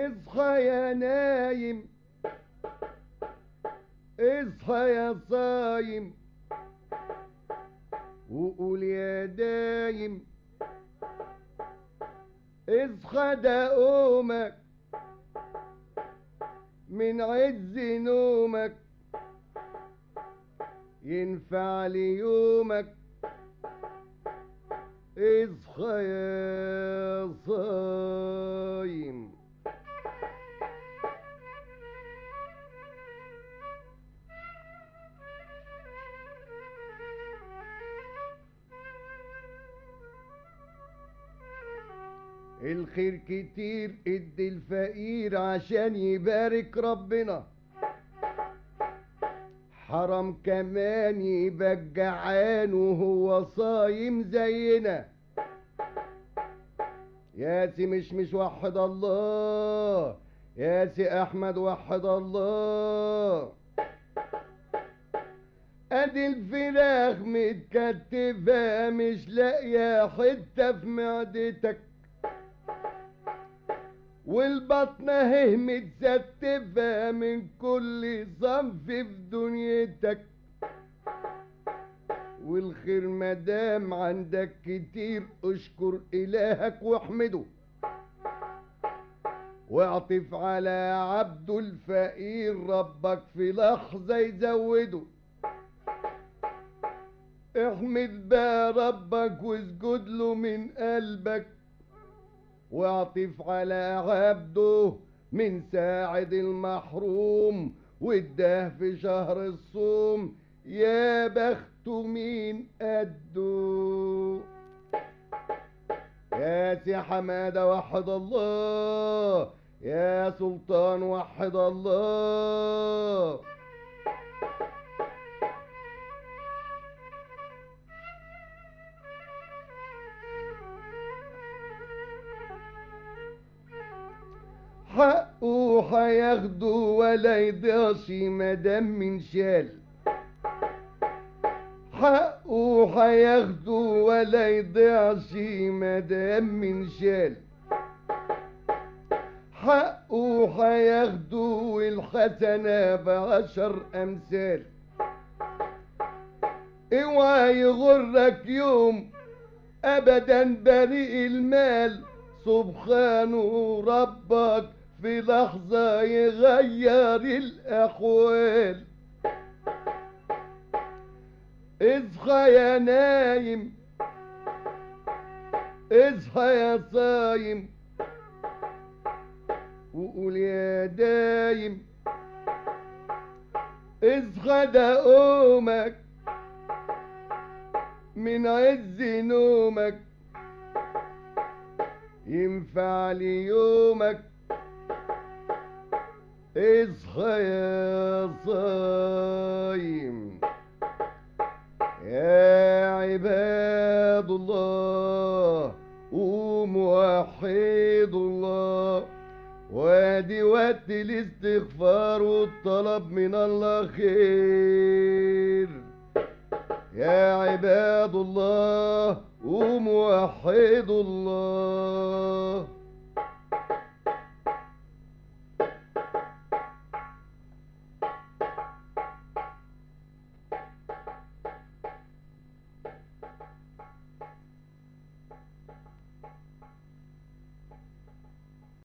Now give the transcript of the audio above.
اصحى يا نايم اصحى يا صايم وقول يا دايم اصحى ده قومك من عز نومك ينفع ليومك اصحى يا صايم الخير كتير ادي الفقير عشان يبارك ربنا حرام كمان يبقى جعان وهو صايم زينا يا سي مش مش وحد الله يا سي احمد وحد الله ادي الفراخ متكتفة مش لاقية حتة في معدتك والبطن اهي متستفة من كل صنف في دنيتك والخير مدام عندك كتير اشكر الهك واحمده واعطف على عبده الفقير ربك في لحظة يزوده احمد بقى ربك واسجد له من قلبك واعطف على عبده من ساعد المحروم واداه في شهر الصوم يا بخت مين قده يا سي حمادة وحد الله يا سلطان وحد الله حقه هياخده ولا يضيعش مدام من شال حقه هياخده ولا يضيعش مدام من شال حقه هياخده والحسنة بعشر أمثال اوعى يغرك يوم أبدا بريء المال سبحانه ربك في لحظة يغير الأحوال اصحى يا نايم اصحى يا صايم وقول يا دايم اصحى ده قومك من عز نومك ينفع ليومك اصحى يا صايم يا عباد الله قوموا وحيدوا الله وادي وقت الاستغفار والطلب من الله خير يا عباد الله قوموا وحيدوا الله